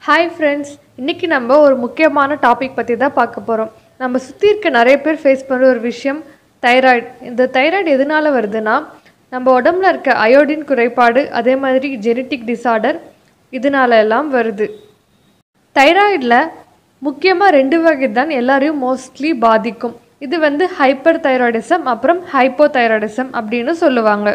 hi friends இன்றைக்கி நம்ம ஒரு முக்கியமான டாபிக் பற்றி தான் பார்க்க போகிறோம் நம்ம சுற்றி இருக்க நிறைய பேர் ஃபேஸ் பண்ணுற ஒரு விஷயம் தைராய்டு இந்த தைராய்டு எதனால் வருதுன்னா நம்ம உடம்புல இருக்க அயோடின் குறைபாடு அதே மாதிரி ஜெனட்டிக் டிசார்டர் இதனால எல்லாம் வருது தைராய்டில் முக்கியமாக ரெண்டு வகை தான் எல்லாரையும் மோஸ்ட்லி பாதிக்கும் இது வந்து ஹைப்பர் தைராய்டிசம் அப்புறம் ஹைப்போதைராய்டிசம் அப்படின்னு சொல்லுவாங்க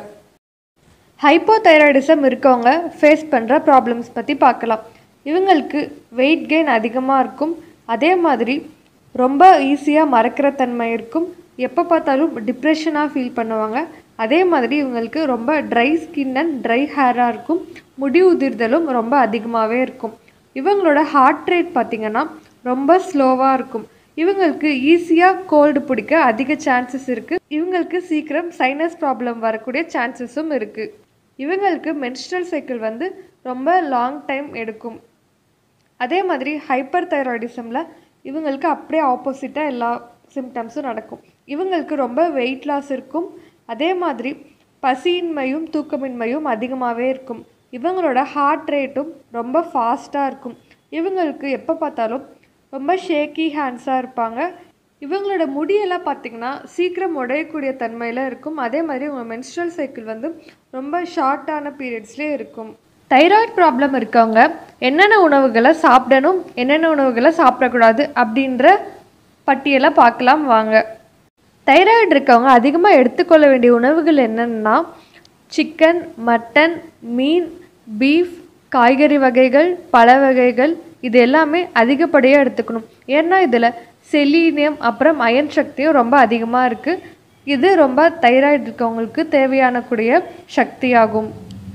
ஹைப்போதைராய்டிசம் இருக்கவங்க ஃபேஸ் பண்ணுற ப்ராப்ளம்ஸ் பற்றி பார்க்கலாம் இவங்களுக்கு வெயிட் கெயின் அதிகமாக இருக்கும் அதே மாதிரி ரொம்ப ஈஸியாக மறக்கிற தன்மை இருக்கும் எப்போ பார்த்தாலும் டிப்ரெஷனாக ஃபீல் பண்ணுவாங்க அதே மாதிரி இவங்களுக்கு ரொம்ப ட்ரை ஸ்கின் அண்ட் ட்ரை ஹேராக இருக்கும் முடி உதிர்தலும் ரொம்ப அதிகமாகவே இருக்கும் இவங்களோட ஹார்ட் ரேட் பார்த்திங்கன்னா ரொம்ப ஸ்லோவாக இருக்கும் இவங்களுக்கு ஈஸியாக கோல்டு பிடிக்க அதிக சான்சஸ் இருக்குது இவங்களுக்கு சீக்கிரம் சைனஸ் ப்ராப்ளம் வரக்கூடிய சான்சஸும் இருக்குது இவங்களுக்கு மென்ஸ்ட்ரல் சைக்கிள் வந்து ரொம்ப லாங் டைம் எடுக்கும் அதே மாதிரி ஹைப்பர் தைராய்டிசமில் இவங்களுக்கு அப்படியே ஆப்போசிட்டாக எல்லா சிம்டம்ஸும் நடக்கும் இவங்களுக்கு ரொம்ப வெயிட் லாஸ் இருக்கும் அதே மாதிரி பசியின்மையும் தூக்கமின்மையும் அதிகமாகவே இருக்கும் இவங்களோட ஹார்ட் ரேட்டும் ரொம்ப ஃபாஸ்ட்டாக இருக்கும் இவங்களுக்கு எப்போ பார்த்தாலும் ரொம்ப ஷேக்கி ஹேண்ட்ஸாக இருப்பாங்க இவங்களோட முடியெல்லாம் பார்த்திங்கன்னா சீக்கிரம் உடையக்கூடிய தன்மையில் இருக்கும் அதே மாதிரி உங்கள் மென்ஸ்ட்ரல் சைக்கிள் வந்து ரொம்ப ஷார்ட்டான பீரியட்ஸ்லேயே இருக்கும் தைராய்டு ப்ராப்ளம் இருக்கவங்க என்னென்ன உணவுகளை சாப்பிடணும் என்னென்ன உணவுகளை சாப்பிடக்கூடாது அப்படின்ற பட்டியலை பார்க்கலாம் வாங்க தைராய்டு இருக்கவங்க அதிகமாக எடுத்துக்கொள்ள வேண்டிய உணவுகள் என்னென்னா சிக்கன் மட்டன் மீன் பீஃப் காய்கறி வகைகள் பழ வகைகள் இது எல்லாமே அதிகப்படியாக எடுத்துக்கணும் ஏன்னா இதில் செலீனியம் அப்புறம் அயன் சக்தியும் ரொம்ப அதிகமாக இருக்குது இது ரொம்ப தைராய்டு இருக்கவங்களுக்கு தேவையான கூடிய சக்தியாகும்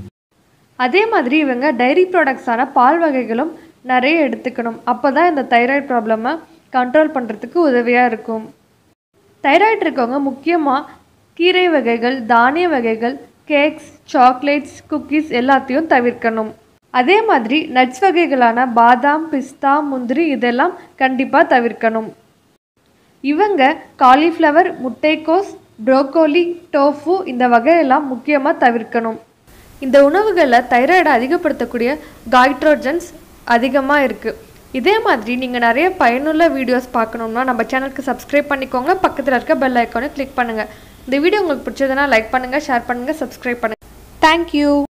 அதே மாதிரி இவங்க டைரி ப்ராடக்ட்ஸான பால் வகைகளும் நிறைய எடுத்துக்கணும் அப்போ தான் இந்த தைராய்டு ப்ராப்ளமை கண்ட்ரோல் பண்ணுறதுக்கு உதவியாக இருக்கும் தைராய்டு இருக்கவங்க முக்கியமாக கீரை வகைகள் தானிய வகைகள் கேக்ஸ் சாக்லேட்ஸ் குக்கீஸ் எல்லாத்தையும் தவிர்க்கணும் அதே மாதிரி நட்ஸ் வகைகளான பாதாம் பிஸ்தா முந்திரி இதெல்லாம் கண்டிப்பாக தவிர்க்கணும் இவங்க காலிஃப்ளவர் முட்டைக்கோஸ் ப்ரோக்கோலி டோஃபு இந்த வகையெல்லாம் முக்கியமாக தவிர்க்கணும் இந்த உணவுகளில் தைராய்டை அதிகப்படுத்தக்கூடிய காய்ட்ரோஜன்ஸ் அதிகமாக இருக்குது இதே மாதிரி நீங்கள் நிறைய பயனுள்ள வீடியோஸ் பார்க்கணுன்னா நம்ம சேனலுக்கு சப்ஸ்கிரைப் பண்ணிக்கோங்க பக்கத்தில் இருக்க பெல் ஐக்கானை கிளிக் பண்ணுங்கள் இந்த வீடியோ உங்களுக்கு பிடிச்சதுன்னா லைக் பண்ணுங்கள் ஷேர் பண்ணுங்கள் சப்ஸ்கிரைப் பண்ணுங்கள் தேங்க்யூ